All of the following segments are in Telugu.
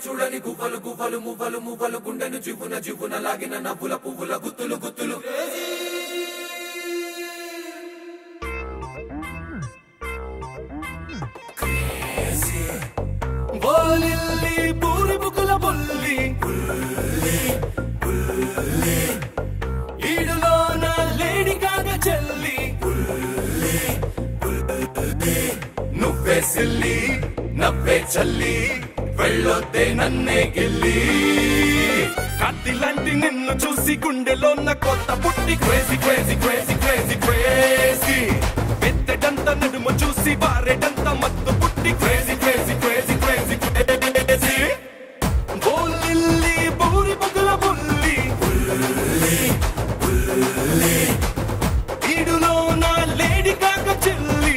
చూడని గువ్వలు గువ్వలు మువ్వలు మువ్వలు గుండెను జివ్వున జివ్వున లాగిన నవ్వుల పువ్వుల గుత్తులు గుత్తులు బోలిల్లి పూరి బుకుల బుల్లి ఈడులోన లేడి కాగ చెల్లి నువ్వే సిల్లి నవ్వే చల్లి వెళ్ళొద్దే నన్నే గిల్లి కత్తిలాంటి నిన్ను చూసి గుండెలోన కొత్త పుట్టి crazy crazy crazy crazy crazy పెద్దడంత నడుము చూసి బారెడంత మత్తు పుట్టి crazy crazy crazy crazy crazy బోలిల్లి బూరి బుగుల బుల్లి ఈడులోన లేడి కాక చెల్లి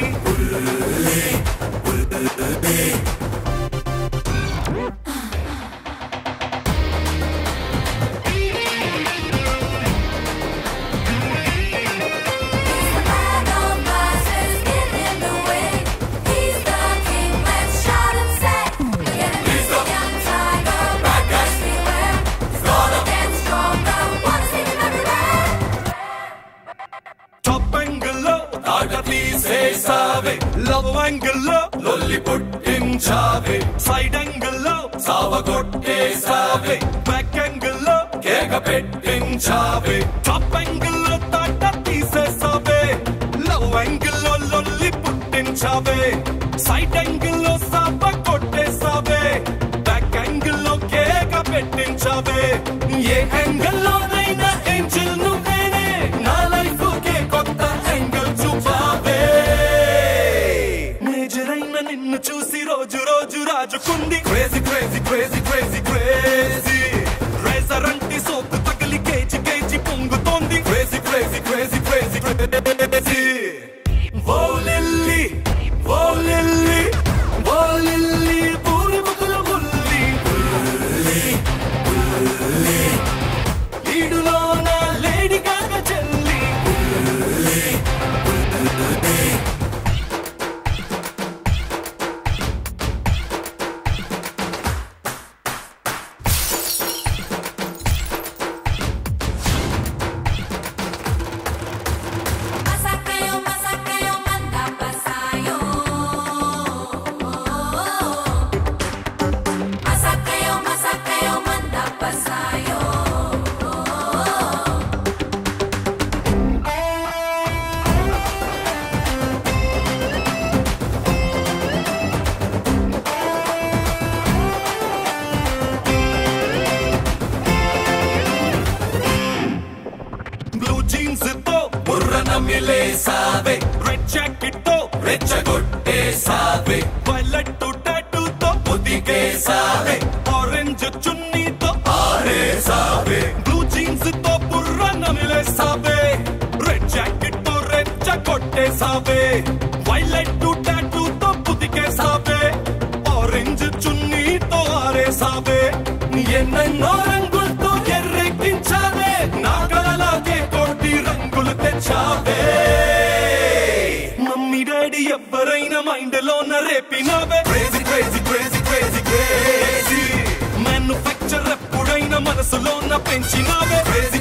Man on glasses, get in the way. He's the king, let's shout and say. Look at him, he's a young tiger, back everywhere. He's gonna get stronger, wanna see him everywhere. Top యాంగిల్లో తాట తీసేసావే లవ్ యాంగిల్లో లొల్లి పుట్టించావే సైడ్ యాంగిల్లో సావగొట్టేసావే బ్యాక్ యాంగిల్లో కేక పెట్టించావే టాప్ యాంగిల్లో తాట తీసేసావే లవ్ యాంగిల్లో లొల్లి పుట్టించావే సైడ్ యాంగిల్లో సాప కొట్టేసావే బ్యాక్ యాంగిల్లో కేక పెట్టించావే ఏ యాంగిల్లోనైనా ఏంజిల్ నువ్వేనే నా లైఫ్ కే కొత్త యాంగిల్ చూపావే మేజర్ అయిన నిన్ను చూసి రోజు రోజు రాజుకుంది crazy crazy crazy crazy crazy razor అంటి సోపు తగిలి కేజీ కేజీ పొంగుతోంది crazy crazy crazy crazy crazy ఓ లిల్లీ ఓ లిల్లీ ఓ లిల్లీ పూరి ముకుల ముల్లి ఈడులోన లేడి కాక చెల్లి Masacreo, masacreo, manda pasayo. Masacreo, masacreo, manda pasayo. Blue jeans తో బుర్ర నమిలేసావే రెడ్ జాకెట్ తో రెచ్చగొట్టేసావే వైలెట్ టాటూ తో ఉతికేసావే ఆరెంజ్ చున్నీతో ఆరేసావే బ్లూ జీన్స్ తో బుర్ర నమిలేసావే రెడ్ జాకెట్ తో రెచ్చ కొట్టేసావే వైలెట్ టాటూ తో పుతికేసావే ఆరెంజ్ చున్నీతో ఆరేసావే ఎన్నెన్నో రంగులతో ఎర్రెక్కించావే నా కలలాగే కోటి రంగులు తెచ్చావే మమ్మీ డాడీ ఎవరైనా మైండ్ లోన రేపినావే crazy crazy crazy crazy crazy manufacture ఎప్పుడైనా మనసులోన పెంచినావే క్రేజీ